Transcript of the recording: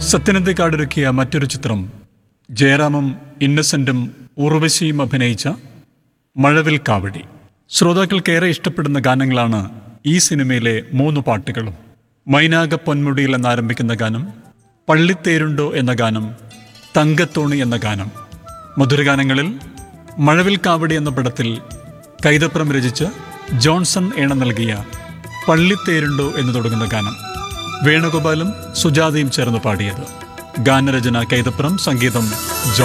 സത്യനന്ദിക്കാടൊരുക്കിയ മറ്റൊരു ചിത്രം ജയറാമും ഇന്നസെന്റും ഉർവശിയും അഭിനയിച്ച മഴവിൽ കാവടി ശ്രോതാക്കൾക്കേറെ ഇഷ്ടപ്പെടുന്ന ഗാനങ്ങളാണ് ഈ സിനിമയിലെ മൂന്ന് പാട്ടുകളും മൈനാക പൊന്മുടിയിൽ എന്നാരംഭിക്കുന്ന ഗാനം പള്ളിത്തേരുണ്ടോ എന്ന ഗാനം തങ്കത്തോണി എന്ന ഗാനം മധുരഗാനങ്ങളിൽ മഴവിൽ കാവടി എന്ന പടത്തിൽ കൈതപ്രം രചിച്ച് ജോൺസൺ ഏണ നൽകിയ പള്ളിത്തേരുണ്ടോ എന്ന് തുടങ്ങുന്ന ഗാനം വേണുഗോപാലും സുജാതയും ചേർന്ന് പാടിയത് ഗാനരചന കൈതപ്രം സംഗീതം ജോൺ